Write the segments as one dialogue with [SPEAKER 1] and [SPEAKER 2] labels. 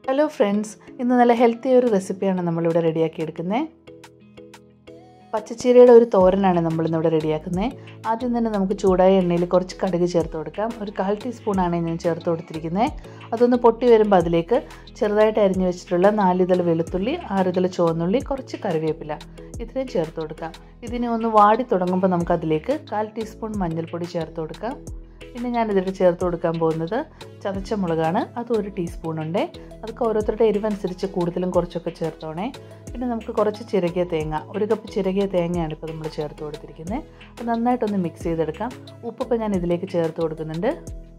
[SPEAKER 1] hello friends ഇന്ന് നല്ല healthy ഒരു റെസിപ്പിയാണ് നമ്മളിവിടെ റെഡിയാക്കി എടുക്കുന്നത് പച്ചച്ചീരയുടെ ഒരു തോരനാണ് നമ്മളിന്നിവിടെ റെഡിയാക്കുന്നത് ആദ്യം തന്നെ നമുക്ക് ചൂടായ എണ്ണയിൽ കുറച്ച് കടുക് ചേർത്ത് കൊടുക്കാം ഒരു കാൽ ടീസ്പൂണാണ് ഞാൻ ചേർത്ത് കൊടുത്തിരിക്കുന്നത് അതൊന്ന് പൊട്ടി വരുമ്പോൾ അതിലേക്ക് ചെറുതായിട്ട് അരിഞ്ഞു വെച്ചിട്ടുള്ള നാലിതൾ വെളുത്തുള്ളി ആറിതൾ ചുവന്നുള്ളി കുറച്ച് കറിവേപ്പില ഇത്രയും ചേർത്ത് കൊടുക്കാം ഇതിനെ ഒന്ന് വാടി തുടങ്ങുമ്പോൾ നമുക്കതിലേക്ക് കാൽ ടീസ്പൂൺ മഞ്ഞൾപ്പൊടി ചേർത്ത് കൊടുക്കാം പിന്നെ ഞാനിതിൽ ചേർത്ത് കൊടുക്കാൻ പോകുന്നത് ചതച്ച മുളകാണ് അത് ഒരു ടീസ്പൂൺ ഉണ്ട് അതൊക്കെ ഓരോരുത്തരുടെ എരിവനുസരിച്ച് കൂടുതലും കുറച്ചൊക്കെ ചേർത്തോണേ പിന്നെ നമുക്ക് കുറച്ച് ചിരകിയ തേങ്ങ ഒരു കപ്പ് ചിരകിയ തേങ്ങയാണ് ഇപ്പോൾ നമ്മൾ ചേർത്ത് കൊടുത്തിരിക്കുന്നത് അത് നന്നായിട്ടൊന്ന് മിക്സ് ചെയ്തെടുക്കാം ഉപ്പിപ്പോൾ ഞാൻ ഇതിലേക്ക് ചേർത്ത് കൊടുക്കുന്നുണ്ട്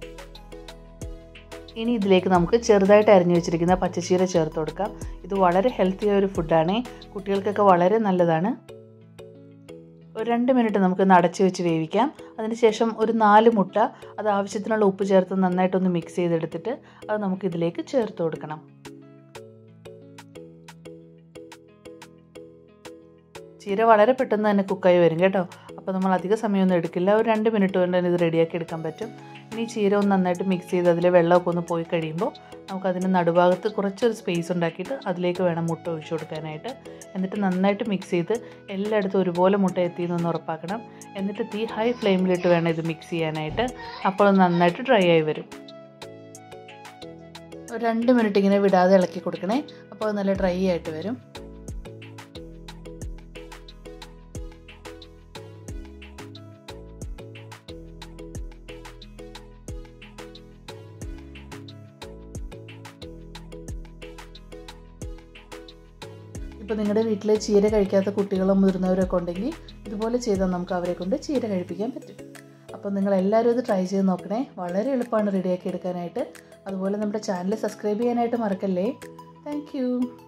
[SPEAKER 1] ഇനി ഇതിലേക്ക് നമുക്ക് ചെറുതായിട്ട് അരിഞ്ഞു വെച്ചിരിക്കുന്ന പച്ചച്ചീര ചേർത്ത് കൊടുക്കാം ഇത് വളരെ ഹെൽത്തിയായ ഒരു ഫുഡാണ് കുട്ടികൾക്കൊക്കെ വളരെ നല്ലതാണ് ഒരു രണ്ട് മിനിറ്റ് നമുക്ക് അടച്ച് വെച്ച് വേവിക്കാം അതിനുശേഷം ഒരു നാല് മുട്ട അത് ആവശ്യത്തിനുള്ള ഉപ്പ് ചേർത്ത് നന്നായിട്ടൊന്ന് മിക്സ് ചെയ്തെടുത്തിട്ട് അത് നമുക്ക് ഇതിലേക്ക് ചേർത്ത് കൊടുക്കണം ചീര വളരെ പെട്ടെന്ന് തന്നെ കുക്കായി വരും കേട്ടോ അപ്പോൾ നമ്മൾ അധിക സമയമൊന്നും എടുക്കില്ല ഒരു രണ്ട് മിനിറ്റ് കൊണ്ട് തന്നെ ഇത് റെഡിയാക്കി എടുക്കാൻ പറ്റും ഇനി ചീര ഒന്ന് നന്നായിട്ട് മിക്സ് ചെയ്ത് അതിലെ വെള്ളമൊക്കെ ഒന്ന് പോയി കഴിയുമ്പോൾ നമുക്കതിൻ്റെ നടുഭാഗത്ത് കുറച്ചൊരു സ്പേസ് ഉണ്ടാക്കിയിട്ട് അതിലേക്ക് വേണം മുട്ട ഒഴിച്ചു കൊടുക്കാനായിട്ട് എന്നിട്ട് നന്നായിട്ട് മിക്സ് ചെയ്ത് എല്ലായിടത്തും ഒരുപോലെ മുട്ട എത്തിയെന്നൊന്ന് ഉറപ്പാക്കണം എന്നിട്ട് തീ ഹൈ ഫ്ലെയിമിലിട്ട് വേണം ഇത് മിക്സ് ചെയ്യാനായിട്ട് അപ്പോൾ നന്നായിട്ട് ഡ്രൈ ആയി വരും ഒരു രണ്ട് മിനിറ്റ് ഇങ്ങനെ വിടാതെ ഇളക്കി കൊടുക്കണേ അപ്പോൾ നല്ല ഡ്രൈ ആയിട്ട് വരും ഇപ്പോൾ നിങ്ങളുടെ വീട്ടിൽ ചീര കഴിക്കാത്ത കുട്ടികളോ മുതിർന്നവരൊക്കെ ഉണ്ടെങ്കിൽ ഇതുപോലെ ചെയ്താൽ നമുക്ക് അവരെ കൊണ്ട് ചീര കഴിപ്പിക്കാൻ പറ്റും അപ്പോൾ നിങ്ങൾ എല്ലാവരും ഇത് ട്രൈ ചെയ്ത് നോക്കണേ വളരെ എളുപ്പമാണ് റെഡിയാക്കി എടുക്കാനായിട്ട് അതുപോലെ നമ്മുടെ ചാനൽ സബ്സ്ക്രൈബ് ചെയ്യാനായിട്ട് മറക്കല്ലേ താങ്ക്